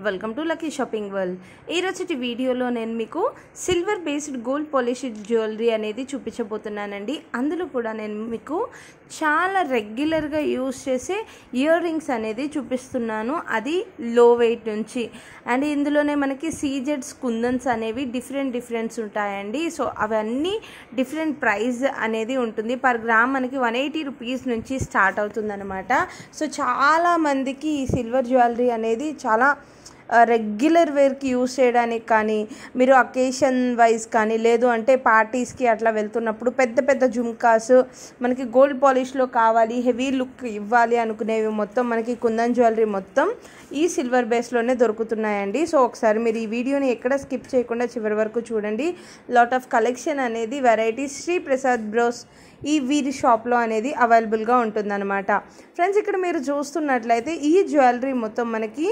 welcome to lucky shopping world ఈరోజు వీడియోలో నేను మీకు silver based gold polished jewellery అనేది చూపించబోతున్నానండి అందులో కూడా నేను మీకు చాలా రెగ్యులర్గా యూస్ చేసే ఇయర్ రింగ్స్ అనేది చూపిస్తున్నాను అది లో వెయిట్ నుంచి అండ్ ఇందులోనే మనకి సీజెడ్స్ కుందన్స్ అనేవి డిఫరెంట్ డిఫరెంట్స్ ఉంటాయండి సో అవన్నీ డిఫరెంట్ ప్రైస్ అనేది ఉంటుంది పర్ గ్రామ్ మనకి వన్ ఎయిటీ రూపీస్ నుంచి స్టార్ట్ అవుతుందన్నమాట సో చాలా మందికి ఈ సిల్వర్ జ్యువెలరీ అనేది చాలా రెగ్యులర్ వేర్కి యూస్ చేయడానికి కానీ మీరు అకేషన్ వైజ్ కానీ లేదు అంటే పార్టీస్కి అట్లా వెళ్తున్నప్పుడు పెద్ద పెద్ద జుమ్కాస్ మనకి గోల్డ్ పాలిష్లో కావాలి హెవీ లుక్ ఇవ్వాలి అనుకునేవి మొత్తం మనకి కుందన్ జ్యువెలరీ మొత్తం ఈ సిల్వర్ బేస్లోనే దొరుకుతున్నాయండి సో ఒకసారి మీరు ఈ వీడియోని ఎక్కడ స్కిప్ చేయకుండా చివరి వరకు చూడండి లాట్ ఆఫ్ కలెక్షన్ అనేది వెరైటీ శ్రీ ప్రసాద్ బ్రోస్ ఈ వీరి షాప్లో అనేది అవైలబుల్గా ఉంటుందన్నమాట ఫ్రెండ్స్ ఇక్కడ మీరు చూస్తున్నట్లయితే ఈ జ్యువెలరీ మొత్తం మనకి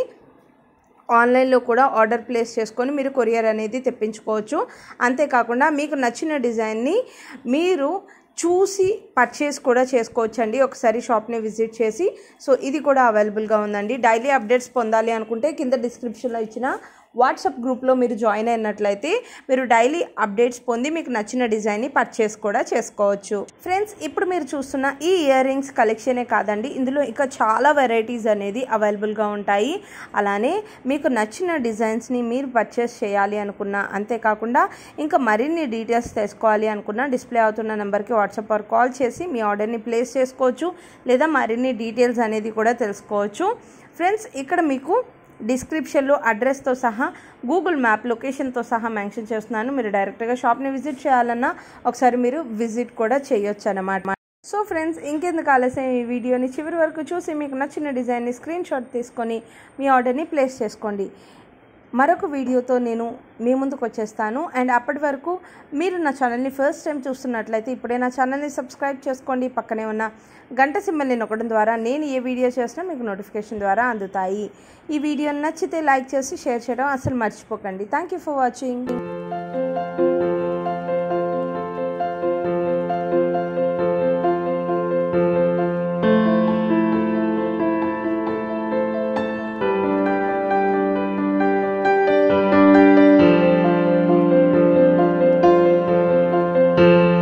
ఆన్లైన్లో కూడా ఆర్డర్ ప్లేస్ చేసుకొని మీరు కొరియర్ అనేది తెప్పించుకోవచ్చు అంతేకాకుండా మీకు నచ్చిన డిజైన్ని మీరు చూసి పర్చేస్ కూడా చేసుకోవచ్చు అండి ఒకసారి షాప్ని విజిట్ చేసి సో ఇది కూడా అవైలబుల్గా ఉందండి డైలీ అప్డేట్స్ పొందాలి అనుకుంటే కింద డిస్క్రిప్షన్లో ఇచ్చిన వాట్సాప్ గ్రూప్లో మీరు జాయిన్ అయినట్లయితే మీరు డైలీ అప్డేట్స్ పొంది మీకు నచ్చిన డిజైన్ని పర్చేస్ కూడా చేసుకోవచ్చు ఫ్రెండ్స్ ఇప్పుడు మీరు చూస్తున్న ఈ ఇయర్ రింగ్స్ కలెక్షనే కాదండి ఇందులో ఇంకా చాలా వెరైటీస్ అనేది అవైలబుల్గా ఉంటాయి అలానే మీకు నచ్చిన డిజైన్స్ని మీరు పర్చేస్ చేయాలి అనుకున్నా అంతేకాకుండా ఇంకా మరిన్ని డీటెయిల్స్ తెలుసుకోవాలి అనుకున్నా డిస్ప్లే అవుతున్న నెంబర్కి వాట్సాప్ ఆర్ కాల్ చేసి మీ ఆర్డర్ని ప్లేస్ చేసుకోవచ్చు లేదా మరిన్ని డీటెయిల్స్ అనేది కూడా తెలుసుకోవచ్చు ఫ్రెండ్స్ ఇక్కడ మీకు డిస్క్రిప్షన్లో అడ్రస్తో సహా గూగుల్ మ్యాప్ లొకేషన్తో సహా మెన్షన్ చేస్తున్నాను మీరు డైరెక్ట్గా షాప్ని విజిట్ చేయాలన్నా ఒకసారి మీరు విజిట్ కూడా చేయొచ్చు అన్నమాట సో ఫ్రెండ్స్ ఇంకెందుకు ఆలస్యం ఈ వీడియోని చివరి వరకు చూసి మీకు నచ్చిన డిజైన్ని స్క్రీన్ షాట్ తీసుకొని మీ ఆర్డర్ని ప్లేస్ చేసుకోండి మరొక వీడియోతో నేను మీ ముందుకు వచ్చేస్తాను అండ్ అప్పటి వరకు మీరు నా ఛానల్ని ఫస్ట్ టైం చూస్తున్నట్లయితే ఇప్పుడే నా ఛానల్ని సబ్స్క్రైబ్ చేసుకోండి పక్కనే ఉన్న గంట సింబల్ని నొక్కడం ద్వారా నేను ఏ వీడియో చేసినా మీకు నోటిఫికేషన్ ద్వారా అందుతాయి ఈ వీడియో నచ్చితే లైక్ చేసి షేర్ చేయడం అసలు మర్చిపోకండి thank you for watching thank you